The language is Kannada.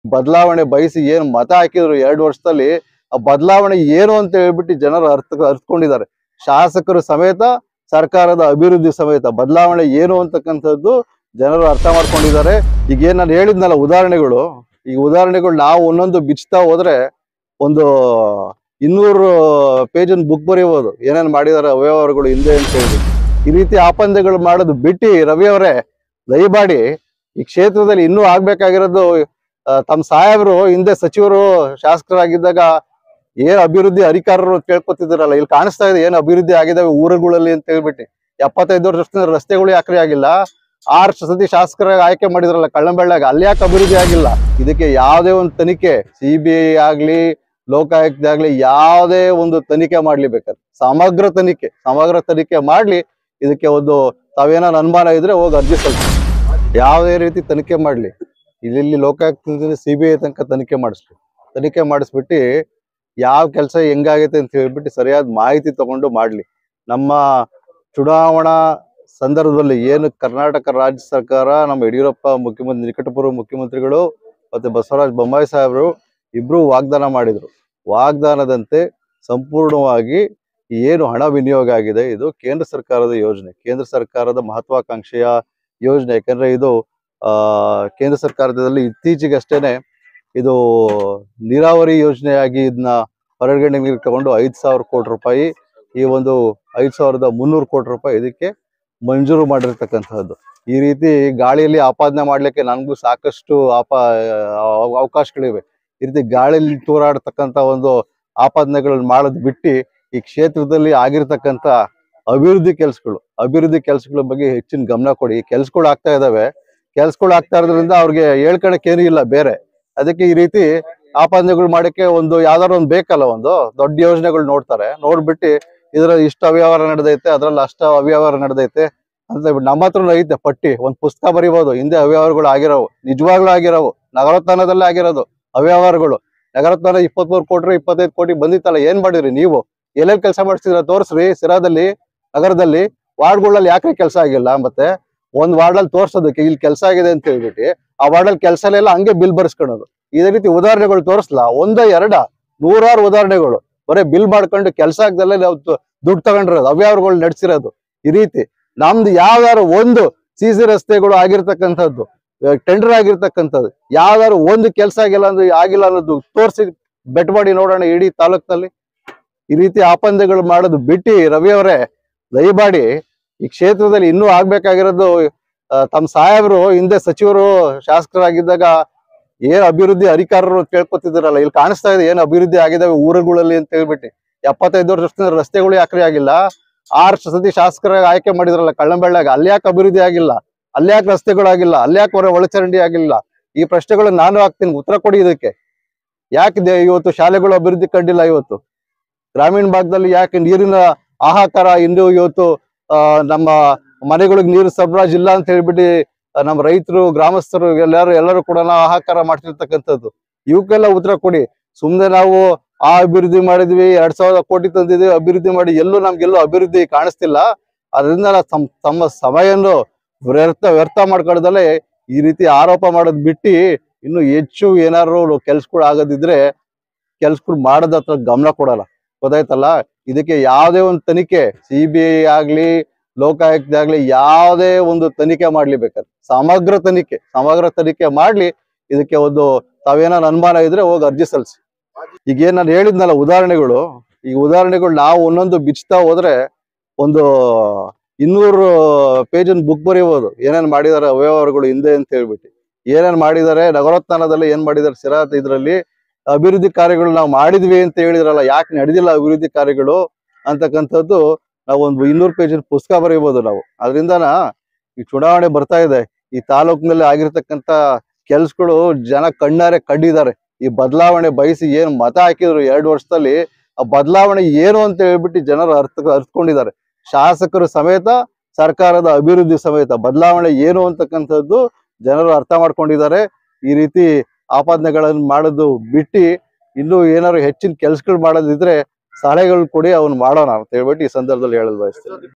ಬದಲಾವಣೆ ಬಯಸಿ ಏನು ಮತ ಹಾಕಿದ್ರು ಎರಡು ವರ್ಷದಲ್ಲಿ ಆ ಬದಲಾವಣೆ ಏನು ಅಂತ ಹೇಳ್ಬಿಟ್ಟು ಜನರು ಅರ್ಥ ಅರ್ಥಕೊಂಡಿದ್ದಾರೆ ಶಾಸಕರು ಸಮೇತ ಸರ್ಕಾರದ ಅಭಿವೃದ್ಧಿ ಸಮೇತ ಬದಲಾವಣೆ ಏನು ಅಂತಕ್ಕಂಥದ್ದು ಜನರು ಅರ್ಥ ಮಾಡ್ಕೊಂಡಿದ್ದಾರೆ ಈಗ ಏನ್ ನಾನು ಹೇಳಿದ್ನಲ್ಲ ಉದಾಹರಣೆಗಳು ಈ ಉದಾಹರಣೆಗಳು ನಾವು ಒಂದೊಂದು ಬಿಚ್ತಾ ಹೋದ್ರೆ ಒಂದು ಇನ್ನೂರು ಪೇಜನ್ ಬುಕ್ ಬರೆಯಬಹುದು ಏನೇನ್ ಮಾಡಿದಾರೆ ಅವ್ಯವಹಾರಗಳು ಹಿಂದೆ ಅಂತ ಹೇಳಿ ಈ ರೀತಿ ಆಪಂದಗಳು ಮಾಡೋದು ಬಿಟ್ಟು ರವಿ ಅವರೇ ದಯಮಾಡಿ ಈ ಕ್ಷೇತ್ರದಲ್ಲಿ ಇನ್ನೂ ಆಗ್ಬೇಕಾಗಿರೋದು ಆ, ತಮ್ಮ ಸಾಹೇಬರು ಹಿಂದೆ ಸಚಿವರು ಶಾಸಕರಾಗಿದ್ದಾಗ ಏನ್ ಅಭಿವೃದ್ಧಿ ಅಧಿಕಾರರು ಅಂತ ಕೇಳ್ಕೊತಿದ್ರಲ್ಲ ಇಲ್ಲಿ ಕಾಣಿಸ್ತಾ ಇದೆ ಏನ್ ಅಭಿವೃದ್ಧಿ ಆಗಿದಾವೆ ಊರುಗಳಲ್ಲಿ ಅಂತ ಹೇಳ್ಬಿಟ್ಟು ಎಪ್ಪತ್ತೈದು ವರ್ಷದಿಂದ ರಸ್ತೆಗಳು ಯಾಕ್ರಿ ಆಗಿಲ್ಲ ಆರ್ ಸತಿ ಶಾಸಕರಾಗಿ ಆಯ್ಕೆ ಮಾಡಿದ್ರಲ್ಲ ಕಳ್ಳಂಬೆಳ್ಳಾಗ ಅಲ್ಲಿ ಯಾಕೆ ಅಭಿವೃದ್ಧಿ ಆಗಿಲ್ಲ ಇದಕ್ಕೆ ಯಾವುದೇ ಒಂದು ತನಿಖೆ ಸಿ ಬಿ ಐ ಆಗ್ಲಿ ಲೋಕಾಯುಕ್ತ ಆಗ್ಲಿ ಯಾವುದೇ ಒಂದು ತನಿಖೆ ಮಾಡ್ಲಿ ಬೇಕಾದ್ರೆ ಸಮಗ್ರ ತನಿಖೆ ಸಮಗ್ರ ತನಿಖೆ ಮಾಡ್ಲಿ ಇದಕ್ಕೆ ಒಂದು ತಾವೇನಾದ್ರು ಅನುಮಾನ ಇದ್ರೆ ಹೋಗಿ ಅರ್ಜಿ ಸಲ್ಲಿಸಿ ಯಾವುದೇ ರೀತಿ ತನಿಖೆ ಮಾಡ್ಲಿ ಇಲ್ಲಿ ಲೋಕಾಯುಕ್ತದಿಂದ ಸಿ ಬಿ ಐ ತನಕ ತನಿಖೆ ಮಾಡಿಸ್ಲಿ ತನಿಖೆ ಮಾಡಿಸ್ಬಿಟ್ಟು ಯಾವ ಕೆಲಸ ಹೆಂಗಾಗೈತೆ ಅಂತ ಹೇಳ್ಬಿಟ್ಟು ಸರಿಯಾದ ಮಾಹಿತಿ ತಗೊಂಡು ಮಾಡ್ಲಿ ನಮ್ಮ ಚುನಾವಣಾ ಸಂದರ್ಭದಲ್ಲಿ ಏನು ಕರ್ನಾಟಕ ರಾಜ್ಯ ಸರ್ಕಾರ ನಮ್ಮ ಯಡಿಯೂರಪ್ಪ ಮುಖ್ಯಮಂತ್ರಿ ನಿಕಟಪೂರ್ವ ಮುಖ್ಯಮಂತ್ರಿಗಳು ಮತ್ತೆ ಬಸವರಾಜ ಬೊಮ್ಮಾಯಿ ಸಾಹೇಬರು ಇಬ್ರು ವಾಗ್ದಾನ ಮಾಡಿದ್ರು ವಾಗ್ದಾನದಂತೆ ಸಂಪೂರ್ಣವಾಗಿ ಏನು ಹಣ ವಿನಿಯೋಗ ಆಗಿದೆ ಇದು ಕೇಂದ್ರ ಸರ್ಕಾರದ ಯೋಜನೆ ಕೇಂದ್ರ ಸರ್ಕಾರದ ಮಹತ್ವಾಕಾಂಕ್ಷೆಯ ಯೋಜನೆ ಯಾಕಂದ್ರೆ ಇದು ಆ ಕೇಂದ್ರ ಸರ್ಕಾರದಲ್ಲಿ ಇತ್ತೀಚೆಗಷ್ಟೇನೆ ಇದು ನೀರಾವರಿ ಯೋಜನೆಯಾಗಿ ಇದನ್ನ ಪರಿಗಣನೆಗೆ ತಗೊಂಡು ಐದ್ ಸಾವಿರ ಕೋಟಿ ರೂಪಾಯಿ ಈ ಒಂದು ಐದ್ ಸಾವಿರದ ಮುನ್ನೂರು ಕೋಟಿ ರೂಪಾಯಿ ಇದಕ್ಕೆ ಮಂಜೂರು ಮಾಡಿರ್ತಕ್ಕಂಥದ್ದು ಈ ರೀತಿ ಗಾಳಿಯಲ್ಲಿ ಆಪಾದನೆ ಮಾಡ್ಲಿಕ್ಕೆ ನನಗೂ ಸಾಕಷ್ಟು ಆಪ ಅವ- ಅವಕಾಶಗಳಿವೆ ಈ ರೀತಿ ಗಾಳಿಯಲ್ಲಿ ತೂರಾಡ್ತಕ್ಕಂಥ ಒಂದು ಆಪಾದನೆಗಳನ್ನ ಮಾಡೋದು ಬಿಟ್ಟು ಈ ಕ್ಷೇತ್ರದಲ್ಲಿ ಆಗಿರ್ತಕ್ಕಂಥ ಅಭಿವೃದ್ಧಿ ಕೆಲಸಗಳು ಅಭಿವೃದ್ಧಿ ಕೆಲಸಗಳ ಬಗ್ಗೆ ಹೆಚ್ಚಿನ ಗಮನ ಕೊಡಿ ಈ ಕೆಲ್ಸಗಳು ಆಗ್ತಾ ಇದಾವೆ ಕೆಲ್ಸಗಳು ಆಗ್ತಾ ಇರೋದ್ರಿಂದ ಅವ್ರಿಗೆ ಹೇಳ್ಕೊಳಕ್ ಏನೂ ಇಲ್ಲ ಬೇರೆ ಅದಕ್ಕೆ ಈ ರೀತಿ ಆಪಾದನೆಗಳು ಮಾಡಕ್ಕೆ ಒಂದು ಯಾವ್ದಾದ್ರು ಒಂದು ಬೇಕಲ್ಲ ಒಂದು ದೊಡ್ಡ ಯೋಜನೆಗಳು ನೋಡ್ತಾರೆ ನೋಡ್ಬಿಟ್ಟು ಇದ್ರ ಇಷ್ಟು ಅವ್ಯವಹಾರ ನಡೆದೈತೆ ಅದ್ರಲ್ಲಿ ಅಷ್ಟ ಅವ್ಯವಹಾರ ನಡೆದೈತೆ ಅಂತ ಹೇಳ್ಬಿಟ್ಟು ನಮ್ಮ ಹತ್ರ ಐತೆ ಪಟ್ಟಿ ಒಂದ್ ಪುಸ್ತಕ ಬರಿಬೋದು ಹಿಂದೆ ಅವ್ಯವಹಾರಗಳು ಆಗಿರೋವು ನಿಜವಾಗ್ಲೂ ಆಗಿರೋವು ನಗರೋತ್ಥಾನದಲ್ಲೇ ಆಗಿರೋದು ಅವ್ಯವಹಾರಗಳು ನಗರೋತ್ಥಾನ ಇಪ್ಪತ್ಮೂರು ಕೋಟಿ ಇಪ್ಪತ್ತೈದು ಕೋಟಿ ಬಂದಿತ್ತಲ್ಲ ಏನ್ ಮಾಡಿದ್ರಿ ನೀವು ಎಲ್ಲೆಲ್ಲಿ ಕೆಲಸ ಮಾಡಿಸಿದ್ರ ತೋರ್ಸ್ರಿ ಸಿರಾದಲ್ಲಿ ನಗರದಲ್ಲಿ ವಾರ್ಡ್ಗಳಲ್ಲಿ ಯಾಕೆ ಕೆಲಸ ಆಗಿಲ್ಲ ಮತ್ತೆ ಒಂದ್ ವಾರ್ಡಲ್ಲಿ ತೋರ್ಸೋದಕ್ಕೆ ಇಲ್ಲಿ ಕೆಲಸ ಆಗಿದೆ ಅಂತ ಹೇಳ್ಬಿಟ್ಟು ಆ ವಾರ್ಡಲ್ಲಿ ಕೆಲಸ ಎಲ್ಲ ಹಂಗೆ ಬಿಲ್ ಬರ್ಸ್ಕೊಳೋದು ಇದೇ ರೀತಿ ಉದಾಹರಣೆಗಳು ತೋರಿಸ್ಲಾ ಒಂದ ಎರಡ ನೂರಾರು ಉದಾಹರಣೆಗಳು ಬರೀ ಬಿಲ್ ಮಾಡ್ಕೊಂಡು ಕೆಲಸ ಆಗದಲ್ಲೇ ನಾವು ದು- ದುಡ್ಡು ತಗೊಂಡಿರೋದು ಅವ್ಯವಹಾರಗಳು ನಡೆಸಿರೋದು ಈ ರೀತಿ ನಮ್ದು ಯಾವ್ದಾರು ಒಂದು ಸಿ ಸಿ ರಸ್ತೆಗಳು ಆಗಿರ್ತಕ್ಕಂಥದ್ದು ಟೆಂಡರ್ ಆಗಿರ್ತಕ್ಕಂಥದ್ದು ಯಾವ್ದಾರು ಒಂದು ಕೆಲಸ ಆಗಿಲ್ಲ ಅಂದ್ರೆ ಆಗಿಲ್ಲ ಅನ್ನೋದು ತೋರಿಸಿ ಬೆಟ್ ಮಾಡಿ ನೋಡೋಣ ಇಡೀ ತಾಲೂಕ್ನಲ್ಲಿ ಈ ರೀತಿ ಆಪಂದಗಳು ಮಾಡೋದು ಬಿಟ್ಟು ರವಿ ಅವರೇ ದಯಮಾಡಿ ಈ ಕ್ಷೇತ್ರದಲ್ಲಿ ಇನ್ನೂ ಆಗ್ಬೇಕಾಗಿರೋದು ಆ, ತಮ್ಮ ಸಾಹೇಬರು ಹಿಂದೆ ಸಚಿವರು ಶಾಸಕರಾಗಿದ್ದಾಗ ಏನ್ ಅಭಿವೃದ್ಧಿ ಅಧಿಕಾರರು ಅಂತ ಕೇಳ್ಕೊತಿದ್ರಲ್ಲ ಇಲ್ಲಿ ಕಾಣಿಸ್ತಾ ಇದೆ ಏನ್ ಅಭಿವೃದ್ಧಿ ಆಗಿದಾವೆ ಊರುಗಳಲ್ಲಿ ಅಂತ ಹೇಳ್ಬಿಟ್ಟು ಎಪ್ಪತ್ತೈದು ವರ್ಷದಿಂದ ರಸ್ತೆಗಳು ಯಾಕ್ರಿ ಆಗಿಲ್ಲ ಆರ್ ಸತಿ ಶಾಸಕರಾಗಿ ಆಯ್ಕೆ ಮಾಡಿದ್ರಲ್ಲ ಕಳ್ಳಂಬೆಳ್ಳಾಗ ಅಲ್ಲಿ ಯಾಕೆ ಅಭಿವೃದ್ಧಿ ಆಗಿಲ್ಲ ಅಲ್ಲಿ ಯಾಕೆ ರಸ್ತೆಗಳಾಗಿಲ್ಲ ಅಲ್ಲಿ ಯಾಕೆ ಹೊರ ಒಳಚರಂಡಿ ಆಗಿಲ್ಲ ಈ ಪ್ರಶ್ನೆಗಳನ್ನ ನಾನು ಹಾಕ್ತೀನಿ ಉತ್ತರ ಕೊಡಿ ಇದಕ್ಕೆ ಯಾಕೆ ದೆ- ಇವತ್ತು ಶಾಲೆಗಳು ಅಭಿವೃದ್ಧಿ ಕಂಡಿಲ್ಲ ಇವತ್ತು ಗ್ರಾಮೀಣ ಭಾಗದಲ್ಲಿ ಯಾಕೆ ನೀರಿನ ಹಾಹಾಕಾರ ಇಂದು ಇವತ್ತು ಆ, ನಮ್ಮ ಮನೆಗಳಿಗೆ ನೀರು ಸರಬರಾಜು ಇಲ್ಲ ಅಂತ ಹೇಳ್ಬಿಟ್ಟು ಆ, ನಮ್ಮ ರೈತರು ಗ್ರಾಮಸ್ಥರು ಎಲ್ಲರೂ ಎಲ್ಲರೂ ಕೂಡ ಹಾಹಾಕಾರ ಮಾಡ್ತಿರ್ತಕ್ಕಂಥದ್ದು ಇವಕ್ಕೆಲ್ಲ ಉತ್ತರ ಕೊಡಿ ಸುಮ್ನೆ ನಾವು ಆ ಅಭಿವೃದ್ಧಿ ಮಾಡಿದ್ವಿ ಎರಡ್ ಸಾವಿರದ ಕೋಟಿ ತಂದಿದ್ವಿ ಅಭಿವೃದ್ಧಿ ಮಾಡಿ ಎಲ್ಲೂ ನಮ್ಗೆಲ್ಲೂ ಅಭಿವೃದ್ಧಿ ಕಾಣಿಸ್ತಿಲ್ಲ ಅದರಿಂದ ನಾವು ತಮ್ಮ ತಮ್ಮ ಸಮಯವನ್ನು ವ್ಯರ್ಥ ವ್ಯರ್ಥ ಮಾಡ್ಕೊಳ್ದಲ್ಲೇ ಈ ರೀತಿ ಆರೋಪ ಮಾಡೋದ್ ಬಿಟ್ಟು ಇನ್ನು ಹೆಚ್ಚು ಏನಾದ್ರು ಕೆಲ್ಸಗಳು ಆಗೋದಿದ್ರೆ ಕೆಲ್ಸಗಳು ಮಾಡೋದ್ ಹತ್ರ ಗಮನ ಕೊಡಲ್ಲ ಗೊತ್ತಾಯ್ತಲ್ಲ ಇದಕ್ಕೆ ಯಾವುದೇ ಒಂದು ತನಿಖೆ ಸಿ ಬಿ ಐ ಆಗ್ಲಿ ಲೋಕಾಯುಕ್ತ ಆಗ್ಲಿ ಯಾವುದೇ ಒಂದು ತನಿಖೆ ಮಾಡ್ಲಿ ಬೇಕಾದ್ರೆ ಸಮಗ್ರ ತನಿಖೆ ಸಮಗ್ರ ತನಿಖೆ ಮಾಡ್ಲಿ ಇದಕ್ಕೆ ಒಂದು ತಾವೇನಾದ್ರು ಅನುಮಾನ ಇದ್ರೆ ಹೋಗಿ ಅರ್ಜಿ ಸಲ್ಲಿಸಿ ಈಗ ಏನ್ ನಾನು ಹೇಳಿದ್ನಲ್ಲ ಉದಾಹರಣೆಗಳು ಈ ಉದಾಹರಣೆಗಳು ನಾವು ಒಂದೊಂದು ಬಿಚ್ತಾ ಹೋದ್ರೆ ಒಂದು ಇನ್ನೂರು ಪೇಜನ್ ಬುಕ್ ಬರೆಯಬಹುದು ಏನೇನ್ ಮಾಡಿದಾರೆ ಅವ್ಯವಹಾರಗಳು ಹಿಂದೆ ಅಂತ ಹೇಳ್ಬಿಟ್ಟು ಏನೇನ್ ಮಾಡಿದ್ದಾರೆ ನಗರೋತ್ಥಾನದಲ್ಲಿ ಏನ್ ಮಾಡಿದಾರೆ ಸಿರಾ ಇದ್ರಲ್ಲಿ ಅಭಿವೃದ್ಧಿ ಕಾರ್ಯಗಳು ನಾವು ಮಾಡಿದ್ವಿ ಅಂತ ಹೇಳಿದ್ರಲ್ಲ ಯಾಕೆ ನಡೆದಿಲ್ಲ ಅಭಿವೃದ್ಧಿ ಕಾರ್ಯಗಳು ಅಂತಕ್ಕಂಥದ್ದು ನಾವು ಒಂದು ಇನ್ನೂರು ಪೇಜಿನ ಪುಸ್ತಕ ಬರೀಬಹುದು ನಾವು ಅದರಿಂದನ ಈ ಚುನಾವಣೆ ಬರ್ತಾ ಇದೆ ಈ ತಾಲೂಕಿನಲ್ಲಿ ಆಗಿರ್ತಕ್ಕಂಥ ಕೆಲ್ಸಗಳು ಜನ ಕಣ್ಣಾರೆ ಕಂಡಿದ್ದಾರೆ ಈ ಬದಲಾವಣೆ ಬಯಸಿ ಏನ್ ಮತ ಹಾಕಿದ್ರು ಎರಡು ವರ್ಷದಲ್ಲಿ ಆ ಬದಲಾವಣೆ ಏನು ಅಂತ ಹೇಳ್ಬಿಟ್ಟು ಜನರು ಅರ್ಥ ಅರ್ಥಕೊಂಡಿದ್ದಾರೆ ಶಾಸಕರು ಸಮೇತ ಸರ್ಕಾರದ ಅಭಿವೃದ್ಧಿ ಸಮೇತ ಬದಲಾವಣೆ ಏನು ಅಂತಕ್ಕಂಥದ್ದು ಜನರು ಅರ್ಥ ಮಾಡ್ಕೊಂಡಿದ್ದಾರೆ ಈ ರೀತಿ ಆಪಾದನೆಗಳನ್ನು ಮಾಡೋದು ಬಿಟ್ಟು ಇನ್ನೂ ಏನಾದ್ರು ಹೆಚ್ಚಿನ ಕೆಲ್ಸಗಳು ಮಾಡೋದಿದ್ರೆ ಸಲಹೆಗಳು ಕೊಡಿ ಅವ್ನು ಮಾಡೋಣ ಅಂತ ಹೇಳ್ಬಿಟ್ಟು ಈ ಸಂದರ್ಭದಲ್ಲಿ ಹೇಳಲು ಬಯಸ್ತೇನೆ